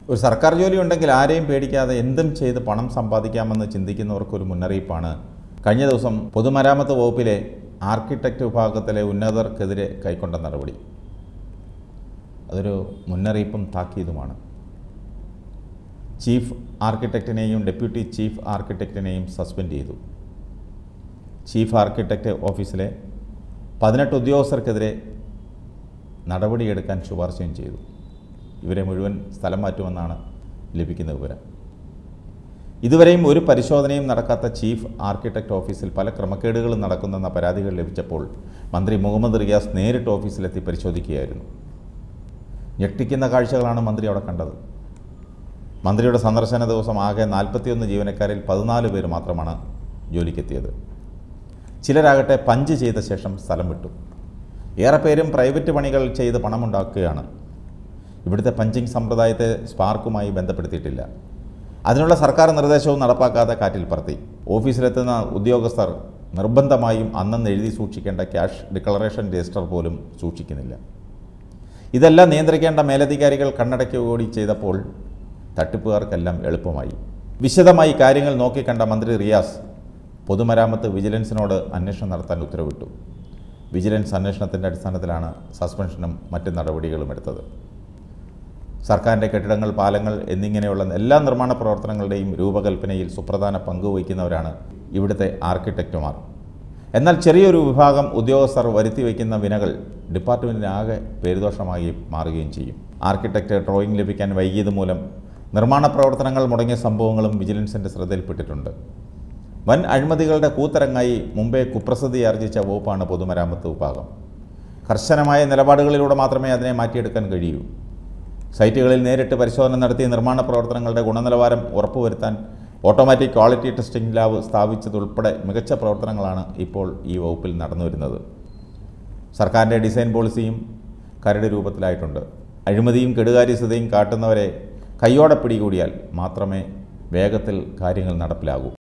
ഒരു സർക്കാർ ജോലി ഉണ്ടെങ്കിൽ ആരെയും പേടിക്കാതെ എന്തും ചെയ്ത് പണം സമ്പാദിക്കാമെന്ന് ചിന്തിക്കുന്നവർക്കൊരു മുന്നറിയിപ്പാണ് കഴിഞ്ഞ ദിവസം പൊതുമരാമത്ത് വകുപ്പിലെ ആർക്കിടെക്റ്റ് വിഭാഗത്തിലെ ഉന്നതർക്കെതിരെ കൈക്കൊണ്ട നടപടി അതൊരു മുന്നറിയിപ്പും താക്കീതുമാണ് ചീഫ് ആർക്കിടെക്റ്റിനെയും ഡെപ്യൂട്ടി ചീഫ് ആർക്കിടെക്റ്റിനെയും സസ്പെൻഡ് ചെയ്തു ചീഫ് ആർക്കിടെക്റ്റ് ഓഫീസിലെ പതിനെട്ട് ഉദ്യോഗസ്ഥർക്കെതിരെ നടപടിയെടുക്കാൻ ശുപാർശയും ചെയ്തു ഇവരെ മുഴുവൻ സ്ഥലം മാറ്റുമെന്നാണ് ലഭിക്കുന്ന വിവരം ഇതുവരെയും ഒരു പരിശോധനയും നടക്കാത്ത ചീഫ് ആർക്കിടെക്ട് ഓഫീസിൽ പല ക്രമക്കേടുകളും നടക്കുന്നെന്ന പരാതികൾ ലഭിച്ചപ്പോൾ മന്ത്രി മുഹമ്മദ് റിയാസ് നേരിട്ട് ഓഫീസിലെത്തി പരിശോധിക്കുകയായിരുന്നു ഞെട്ടിക്കുന്ന കാഴ്ചകളാണ് മന്ത്രി അവിടെ കണ്ടത് മന്ത്രിയുടെ സന്ദർശന ദിവസം ആകെ നാൽപ്പത്തിയൊന്ന് ജീവനക്കാരിൽ പതിനാല് പേര് മാത്രമാണ് ജോലിക്കെത്തിയത് ചിലരാകട്ടെ പഞ്ച് ചെയ്ത ശേഷം സ്ഥലം വിട്ടു ഏറെ പേരും പ്രൈവറ്റ് പണികൾ ചെയ്ത് പണമുണ്ടാക്കുകയാണ് ഇവിടുത്തെ പഞ്ചിങ് സമ്പ്രദായത്തെ സ്പാർക്കുമായി ബന്ധപ്പെടുത്തിയിട്ടില്ല അതിനുള്ള സർക്കാർ നിർദ്ദേശവും നടപ്പാക്കാതെ കാറ്റിൽ പറത്തി ഓഫീസിലെത്തുന്ന ഉദ്യോഗസ്ഥർ നിർബന്ധമായും അന്നെന്ന് എഴുതി സൂക്ഷിക്കേണ്ട ക്യാഷ് ഡിക്ലറേഷൻ രജിസ്റ്റർ പോലും സൂക്ഷിക്കുന്നില്ല ഇതെല്ലാം നിയന്ത്രിക്കേണ്ട മേലധികാരികൾ കണ്ണടയ്ക്കുകൂടി ചെയ്തപ്പോൾ തട്ടിപ്പുകാർക്കെല്ലാം എളുപ്പമായി വിശദമായി കാര്യങ്ങൾ നോക്കിക്കണ്ട മന്ത്രി റിയാസ് പൊതുമരാമത്ത് വിജിലൻസിനോട് അന്വേഷണം നടത്താൻ ഉത്തരവിട്ടു വിജിലൻസ് അന്വേഷണത്തിൻ്റെ അടിസ്ഥാനത്തിലാണ് സസ്പെൻഷനും മറ്റ് നടപടികളും എടുത്തത് സർക്കാരിൻ്റെ കെട്ടിടങ്ങൾ പാലങ്ങൾ എന്നിങ്ങനെയുള്ള എല്ലാ നിർമ്മാണ പ്രവർത്തനങ്ങളുടെയും രൂപകൽപ്പനയിൽ സുപ്രധാന പങ്ക് വഹിക്കുന്നവരാണ് ഇവിടുത്തെ ആർക്കിടെക്റ്റുമാർ എന്നാൽ ചെറിയൊരു വിഭാഗം ഉദ്യോഗസ്ഥർ വരുത്തി വയ്ക്കുന്ന വിനകൾ ഡിപ്പാർട്ട്മെൻറ്റിനാകെ പേരുദോഷമായി മാറുകയും ചെയ്യും ആർക്കിടെക്റ്റ് ഡ്രോയിങ് ലഭിക്കാൻ വൈകിയത് മൂലം നിർമ്മാണ പ്രവർത്തനങ്ങൾ മുടങ്ങിയ സംഭവങ്ങളും വിജിലൻസിൻ്റെ ശ്രദ്ധയിൽപ്പെട്ടിട്ടുണ്ട് വൻ അഴിമതികളുടെ കൂത്തരങ്ങായി മുമ്പേ കുപ്രസിദ്ധി ആർജിച്ച വകുപ്പാണ് പൊതുമരാമത്ത് വിഭാഗം കർശനമായ നിലപാടുകളിലൂടെ മാത്രമേ അതിനെ മാറ്റിയെടുക്കാൻ കഴിയൂ സൈറ്റുകളിൽ നേരിട്ട് പരിശോധന നടത്തി നിർമ്മാണ പ്രവർത്തനങ്ങളുടെ ഗുണനിലവാരം ഉറപ്പുവരുത്താൻ ഓട്ടോമാറ്റിക് ക്വാളിറ്റി ടെസ്റ്റിംഗ് ലാബ് സ്ഥാപിച്ചതുൾപ്പെടെ മികച്ച പ്രവർത്തനങ്ങളാണ് ഇപ്പോൾ ഈ വകുപ്പിൽ നടന്നു വരുന്നത് സർക്കാരിൻ്റെ ഡിസൈൻ പോളിസിയും കരട് രൂപത്തിലായിട്ടുണ്ട് അഴിമതിയും കെടുകാര്യസ്ഥതയും കാട്ടുന്നവരെ കയ്യോടെ പിടികൂടിയാൽ മാത്രമേ വേഗത്തിൽ കാര്യങ്ങൾ നടപ്പിലാകൂ